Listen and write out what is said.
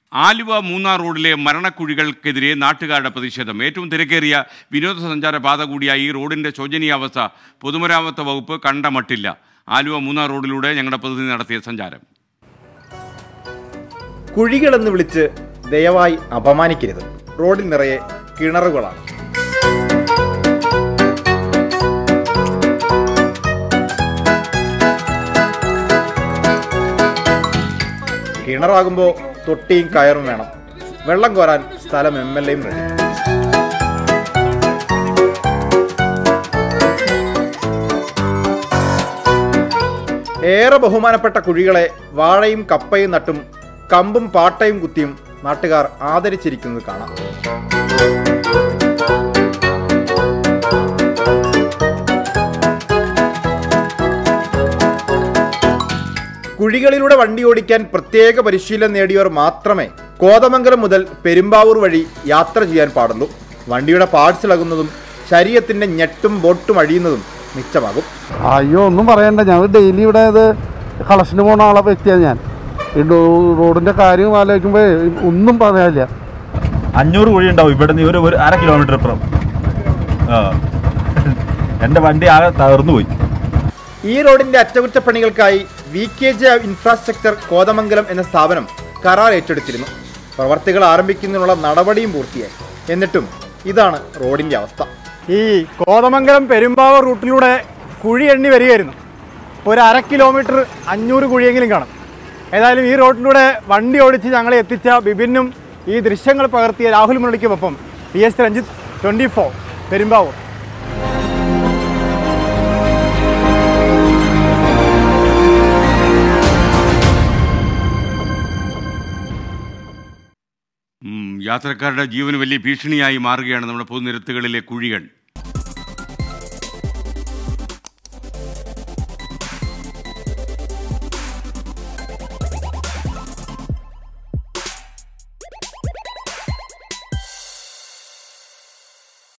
ആലുവ മൂന്നാർ റോഡിലെ മരണക്കുഴികൾക്കെതിരെ നാട്ടുകാരുടെ പ്രതിഷേധം ഏറ്റവും തിരക്കേറിയ വിനോദസഞ്ചാര പാത കൂടിയ ഈ റോഡിന്റെ ശോചനീയാവസ്ഥ പൊതുമരാമത്ത് വകുപ്പ് കണ്ടമട്ടില്ല ആലുവ മൂന്നാർ റോഡിലൂടെ ഞങ്ങളുടെ പ്രതിനിധി നടത്തിയ സഞ്ചാരം കുഴികളെന്ന് വിളിച്ച് ദയവായി അപമാനിക്കരുത് റോഡിൽ നിറയെ കിണറുകളാണ് കിണറാകുമ്പോൾ തൊട്ടിയും കയറും വേണം വെള്ളം കോരാൻ സ്ഥലം എം എൽ എയും റെഡി ഏറെ ബഹുമാനപ്പെട്ട കുഴികളെ വാഴയും കപ്പയും നട്ടും കമ്പും പാട്ടയും കുത്തിയും നാട്ടുകാർ ആദരിച്ചിരിക്കുന്നത് കാണാം കുഴികളിലൂടെ വണ്ടി ഓടിക്കാൻ പ്രത്യേക പരിശീലനം നേടിയവർ മാത്രമേ കോതമംഗലം മുതൽ പെരുമ്പാവൂർ വഴി യാത്ര ചെയ്യാൻ പാടുള്ളൂ വണ്ടിയുടെ പാർട്സ് ഇളകുന്നതും ശരീരത്തിന്റെ ഞെട്ടും ബോട്ടും അഴിയുന്നതും മിച്ചമാകും അയ്യോ ഒന്നും പറയണ്ട ഞാൻ ഡെയിലി ഇവിടെ ഇത് കളക്ഷന് പോണ ആളെ വ്യക്തിയാണ് ഞാൻ ഈ ഡോ- റോഡിന്റെ കാര്യം ആലോചിക്കുമ്പോൾ ഒന്നും പറയാനില്ല അഞ്ഞൂറ് കുഴി ഉണ്ടാവും ഇവിടെ നിന്ന് ഒരു ഒരു അര കിലോമീറ്റർ ഇപ്പുറം ആ എൻ്റെ വണ്ടി ആകെ തകർന്നു പോയി ഈ റോഡിന്റെ അറ്റകുറ്റപ്പണികൾക്കായി V K J infrastructure Kothamangalam എന്ന സ്ഥാപനം കരാർ ഏറ്റെടുത്തിരുന്നു പ്രവർത്തികൾ ആരംഭിക്കുന്നതിനുള്ള നടപടിയും പൂർത്തിയായി എന്നിട്ടും ഇതാണ് റോഡിന്റെ അവസ്ഥ ഈ കോതമംഗലം പെരുമ്പാവൂർ റൂട്ടിലൂടെ കുഴി എണ്ണി വരികയായിരുന്നു ഒരു അര കിലോമീറ്റർ അഞ്ഞൂറ് കുഴിയെങ്കിലും കാണും ഏതായാലും ഈ റോഡിലൂടെ വണ്ടി ഓടിച്ച് ഞങ്ങളെ എത്തിച്ച ബിബിനും ഈ ദൃശ്യങ്ങൾ പകർത്തിയ രാഹുൽ മുരളിക്കുമൊപ്പം P S Ranjith twenty four Perumbavoor ഉം, യാത്രക്കാരുടെ ജീവന് വലിയ ഭീഷണിയായി മാറുകയാണ് നമ്മുടെ പൊതുനിരത്തുകളിലെ കുഴികൾ